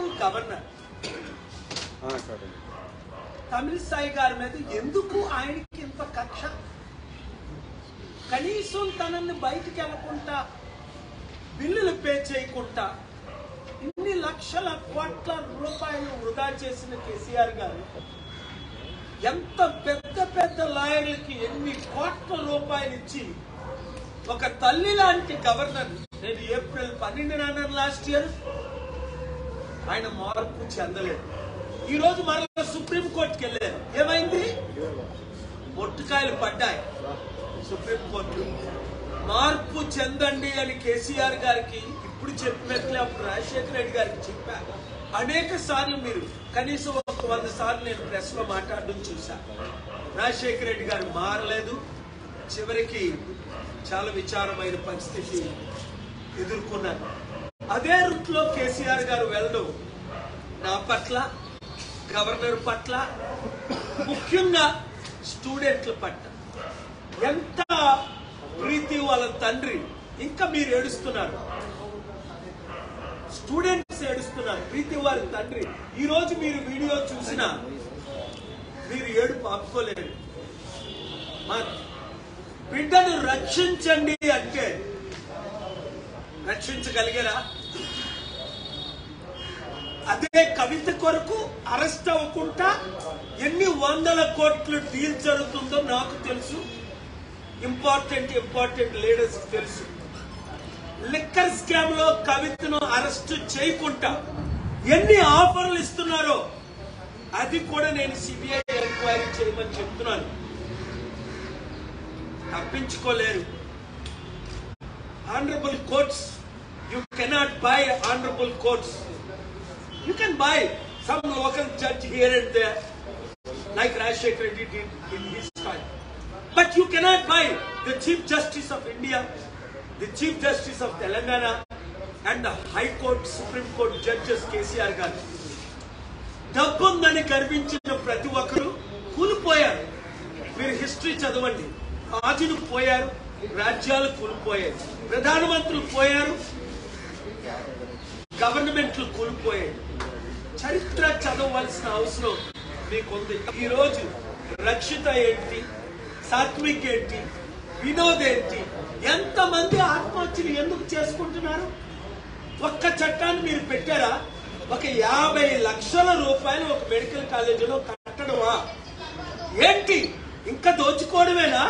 ఎందుకు గవర్నర్ సరే తమిళసాయి గారి మీద ఎందుకు ఆయనకి ఇంత కక్ష కనీసం తనని బయటికి వెళ్ళకుండా బిల్లులు పే చేయకుండా ఇన్ని లక్షల కోట్ల రూపాయలు వృధా చేసిన కేసీఆర్ గారు ఎంత పెద్ద పెద్ద లాయర్లకి ఎన్ని కోట్ల రూపాయలు ఇచ్చి ఒక తల్లి లాంటి గవర్నర్ నేను ఏప్రిల్ పన్నెండున అన్నాను లాస్ట్ ఇయర్ ఆయన మార్పు చెందలేదు ఈ రోజు మరలా సుప్రీం కోర్టుకి వెళ్ళారు ఏమైంది మొట్టుకాయలు పడ్డాయి సుప్రీం కోర్టు మార్పు చెందండి అని కేసీఆర్ గారికి ఇప్పుడు చెప్పినట్లే అప్పుడు రాజశేఖర రెడ్డి గారికి చెప్పా అనేక సార్లు మీరు కనీసం ఒక వంద సార్లు నేను ప్రెస్ లో మాట్లాడడం చూసా రాజశేఖర రెడ్డి గారు మారలేదు చివరికి చాలా విచారమైన పరిస్థితి ఎదుర్కొన్నారు అదే రూట్ లో కేసీఆర్ గారు వెళ్ళడం నా పట్ల గవర్నర్ పట్ల ముఖ్యంగా స్టూడెంట్ల పట్ల ఎంత ప్రీతి వాళ్ళ తండ్రి ఇంకా మీరు ఏడుస్తున్నారు స్టూడెంట్స్ ఏడుస్తున్నారు ప్రీతి వారి తండ్రి ఈ రోజు మీరు వీడియో చూసినా మీరు ఏడుపు ఆపుకోలేరు మా బిడ్డను రక్షించండి అంటే రక్షించగలిగారా అదే కవిత కొరకు అరెస్ట్ అవ్వకుండా ఎన్ని వందల కోట్లు డీల్ జరుగుతుందో నాకు తెలుసు ఇంపార్టెంట్ ఇంపార్టెంట్ లీడర్స్ తెలుసు లిక్కర్ స్కామ్ లో కవితను అరెస్ట్ చేయకుండా ఎన్ని ఆఫర్లు ఇస్తున్నారో అది కూడా నేను సిబిఐ ఎంక్వైరీ చేయమని చెప్తున్నాను తప్పించుకోలేరు honourable courts you cannot buy honourable courts you can buy some local judge here and there like Rajshekar Reddy did in his time. But you cannot buy the Chief Justice of India, the Chief Justice of Telangana, and the High Court, Supreme Court judges KCR గారు డబ్బుందని గర్వించిన ప్రతి ఒక్కరు కూలిపోయారు మీరు history చదవండి రాజులు పోయారు రాజ్యాలు కూలిపోయాయి ప్రధానమంత్రులు పోయారు గవర్నమెంట్లు కూలిపోయాయి చరిత్ర చదవలసిన అవసరం మీకుంది ఈ రోజు రక్షిత ఏంటి సాత్విక్ ఏంటి వినోద్ ఏంటి ఎంతమంది ఆత్మహత్యలు ఎందుకు చేసుకుంటున్నారు ఒక్క చట్టాన్ని మీరు పెట్టారా ఒక యాభై లక్షల రూపాయలు ఒక మెడికల్ కాలేజీలో కట్టడమా ఏంటి ఇంకా దోచుకోవడమేనా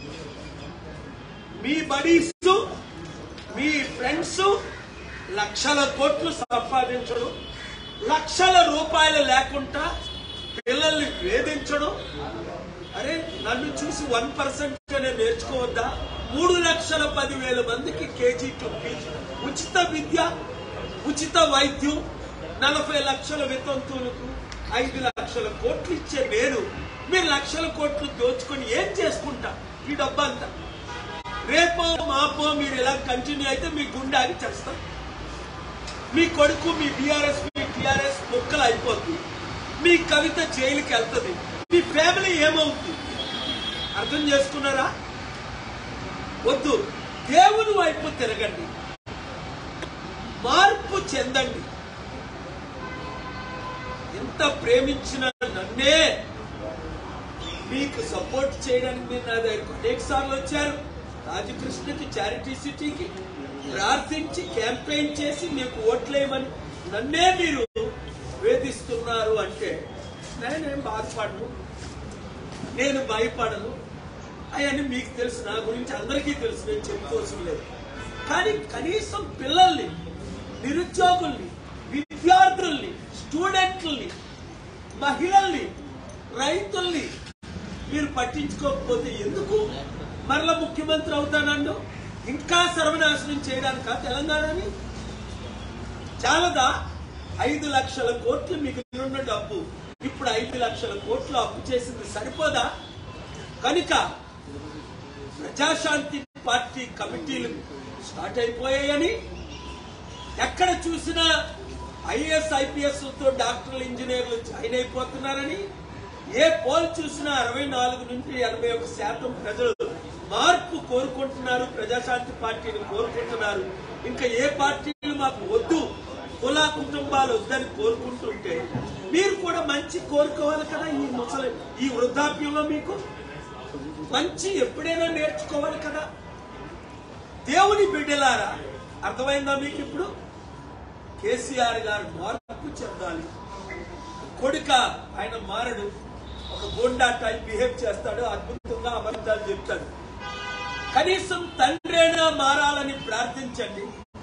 మీ బడీస్ మీ ఫ్రెండ్స్ లక్షల కోట్లు సంపాదించడం లక్షల రూపాయలు లేకుండా పిల్లల్ని వేధించడం అరే నన్ను చూసి వన్ పర్సెంట్ నేర్చుకోవద్దా మూడు లక్షల పదివేల మందికి కేజీ టు పీజీ ఉచిత విద్య ఉచిత వైద్యం నలభై లక్షల వితంతువులకు ఐదు లక్షల కోట్లు ఇచ్చే నేను మీరు లక్షల కోట్లు దోచుకొని ఏం చేసుకుంటా ఈ డబ్బంతా రేపో మాపో మీరు ఇలా కంటిన్యూ అయితే మీ గుండె ఆగి చేస్తాం మీ కొడుకు మీ బీఆర్ఎస్ మీ టిఆర్ఎస్ ముక్కలు అయిపోతుంది మీ కవిత జైలుకి వెళ్తుంది మీ ఫ్యామిలీ ఏమవుతుంది అర్థం చేసుకున్నారా వద్దు దేవుని వైపు తిరగండి మార్పు చెందండి ఎంత ప్రేమించిన నన్నే మీకు సపోర్ట్ చేయడానికి మీరు నా దగ్గరకు అనేక సార్లు వచ్చారు రాజకృష్ణకి చారిటీ సిటీకి ప్రార్థించి క్యాంపెయిన్ చేసి మీకు ఓట్లేయమని నన్నే మీరు వేధిస్తున్నారు అంటే నేనేం బాధపడను నేను భయపడను అవన్నీ మీకు తెలుసు నా గురించి అందరికీ తెలుసు నేను చెప్పుకోవాల్సిన లేదు కానీ కనీసం పిల్లల్ని నిరుద్యోగుల్ని విద్యార్థుల్ని స్టూడెంట్లని మహిళల్ని రైతుల్ని మీరు పట్టించుకోకపోతే ఎందుకు మరలా ముఖ్యమంత్రి అవుతానండు ఇంకా సర్వనాశనం చేయడానికా తెలంగాణని చాలదా ఐదు లక్షల కోట్లు మిగిలిన డబ్బు ఇప్పుడు ఐదు లక్షల కోట్లు అప్పు చేసింది సరిపోదా కనుక ప్రజాశాంతి పార్టీ కమిటీలు స్టార్ట్ అయిపోయాయని ఎక్కడ చూసినా ఐఏఎస్ ఐపీఎస్ తో డాక్టర్లు ఇంజనీర్లు జాయిన్ అయిపోతున్నారని ఏ పోల్ చూసినా అరవై నాలుగు నుంచి ఎనభై ఒక శాతం ప్రజలు మార్పు కోరుకుంటున్నారు ప్రజాశాంతి పార్టీని కోరుకుంటున్నారు ఇంకా ఏ పార్టీలు మాకు వద్దు కుల కుటుంబాలు వద్దని కోరుకుంటుంటే మీరు కూడా మంచి కోరుకోవాలి కదా ఈ ముసలి ఈ వృద్ధాప్యంలో మీకు మంచి ఎప్పుడైనా నేర్చుకోవాలి కదా దేవుని బిడ్డలారా అర్థమైందా మీకు ఇప్పుడు కేసీఆర్ గారు మార్పు చెందాలి కొడుక ఆయన మారడు ఒక గోండా టైప్ బిహేవ్ చేస్తాడు అద్భుతంగా అబద్ధాలు చెప్తాడు కనీసం తండ్రైనా మారాలని ప్రార్థించండి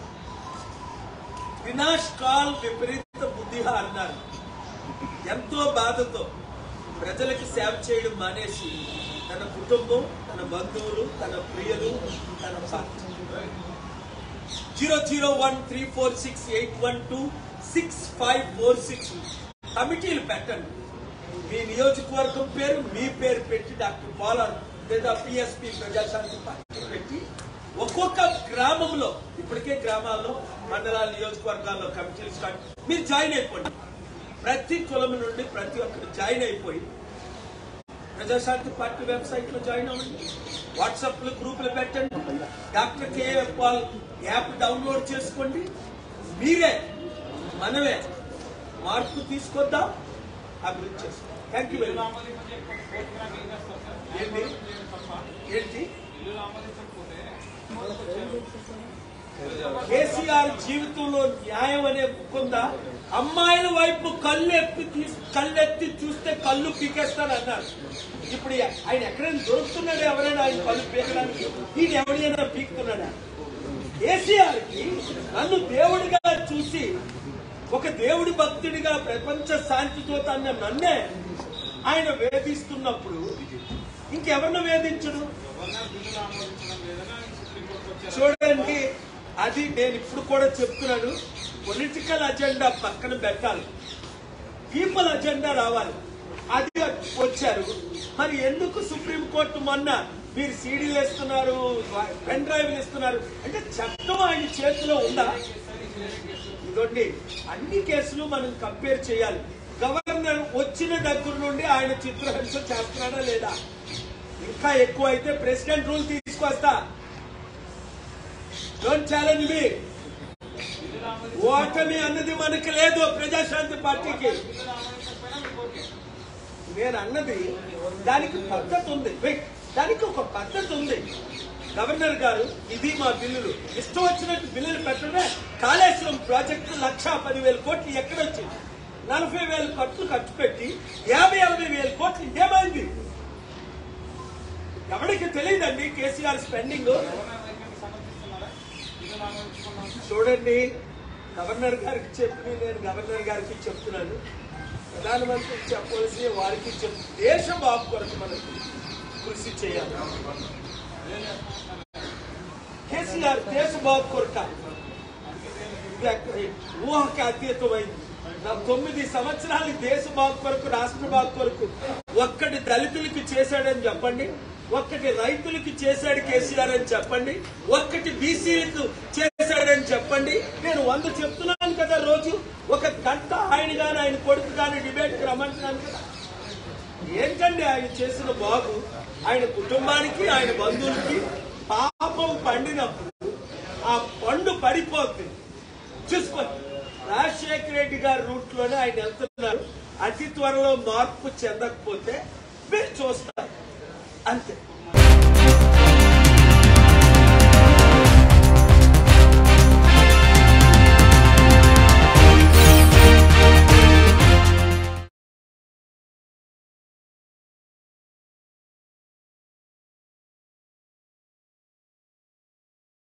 వినాష్ కాల్ విపరీత బుద్ధిగా అన్నారు ఎంతో బాధతో ప్రజలకి సేవ చేయడం మానేసి తన కుటుంబం తన బంధువులు తన ప్రియులు తన party zero zero one three four six eight one two six five four six కమిటీలు పెట్టండి మీ నియోజకవర్గం పేరు మీ పేరు పెట్టి డాక్టర్ పాలర్ లేదా పిఎస్పి ప్రజాశాంతి పార్టీ పెట్టి ఒక్కొక్క గ్రామంలో ఇప్పటికే గ్రామాల్లో మండలాల నియోజకవర్గాల్లో కమిటీలు స్టార్ట్ మీరు జాయిన్ అయిపోండి ప్రతి కులం నుండి ప్రతి ఒక్కరు జాయిన్ అయిపోయి ప్రజాశాంతి పార్టీ వెబ్సైట్ లో జాయిన్ అవ్వండి వాట్సాప్ లో గ్రూపులు పెట్టండి doctor KF Paul app download చేసుకోండి మీరే మనమే మార్పు తీసుకొద్దాం అభివృద్ధి చేసుకోండి థ్యాంక్ యూ వెరీ మచ్ ఏంటి ఏంటి కేసీఆర్ జీవితంలో న్యాయం అనే బుక్కుందా అమ్మాయిల వైపు కళ్ళు ఎత్తి తీస్- కళ్ళెత్తి చూస్తే కళ్ళు పీకేస్తాడు అన్నారు ఇప్పుడు ఆయన ఎక్కడైనా దొరుకుతున్నాడు ఎవరైనా ఆయన కళ్ళు పీకడానికి ఈయన ఎవరైనా పీకుతున్నాడా కేసీఆర్ కి నన్ను దేవుడిగా చూసి ఒక దేవుడి భక్తుడిగా ప్రపంచ శాంతితో అన్న నన్నే ఆయన వేధిస్తున్నప్పుడు ఇంకెవరిని వేధించడు చూడండి అది నేను ఇప్పుడు కూడా చెప్తున్నాను పొలిటికల్ అజెండా పక్కన పెట్టాలి పీపుల్ అజెండా రావాలి అది వచ్చారు మరి ఎందుకు సుప్రీంకోర్టు మొన్న మీరు సీడీలు ఇస్తున్నారు పెన్ డ్రైవ్లు ఇస్తున్నారు అంటే చట్టం ఆయన చేతిలో ఉందా ఇదండి అన్ని కేసులు మనం కంపేర్ చేయాలి గవర్నర్ వచ్చిన దగ్గర నుండి ఆయన చిత్రహింస చేస్తున్నాడా లేదా ఇంకా ఎక్కువ అయితే ప్రెసిడెంట్ రూల్ తీసుకొస్తా డోంట్ ఛాలెంజ్ మీ ఓటమి అన్నది మనకి లేదు ప్రజాశాంతి పార్టీకి నేను అన్నది దానికి పద్ధతి ఉంది వెయిట్ దానికి ఒక పద్ధతి ఉంది గవర్నర్ గారు ఇది మా బిల్లులు ఇష్టం వచ్చినట్టు బిల్లులు పెట్టడమే కాళేశ్వరం ప్రాజెక్టు లక్షా పదివేల కోట్లు ఎక్కడొచ్చింది నలభై వేల కోట్లు ఖర్చు పెట్టి యాభై అరవై వేల కోట్లు ఏమైంది ఎవరికి తెలియదండి కేసీఆర్ స్పెండింగ్ చూడండి గవర్నర్ గారికి చెప్పి నేను గవర్నర్ గారికి చెప్తున్నాను ప్రధానమంత్రికి చెప్పవలసి వారికి చెప్ దేశ బాబు కొరకు మనకు కృషి చేయాలి కేసీఆర్ దేశ బాబు కొరక ఇది అక్కడ ఊహకి అతీతమైంది నా తొమ్మిది సంవత్సరాలు దేశ బాగు కొరకు రాష్ట్ర బాగు కొరకు ఒక్కటి దళితులకి చేశాడని చెప్పండి ఒక్కటి రైతులకి చేశాడు కేసీఆర్ అని చెప్పండి ఒక్కటి బీసీలకు చేశాడని చెప్పండి నేను వంద చెప్తున్నాను కదా రోజు ఒక గంట ఆయన గాని ఆయన కొడుకు గాని డిబేట్కి రమ్మంటున్నాను కదా ఏంటండి ఆయన చేసిన బాగు ఆయన కుటుంబానికి ఆయన బంధువులకి పాపం పండినప్పుడు ఆ పండు పడిపోతుంది చూసుకోండి రాజశేఖర రెడ్డి గారి రూట్ లోనే ఆయన వెళ్తున్నారు అతి త్వరలో మార్పు చెందకపోతే మీరు చూస్తారు అంతే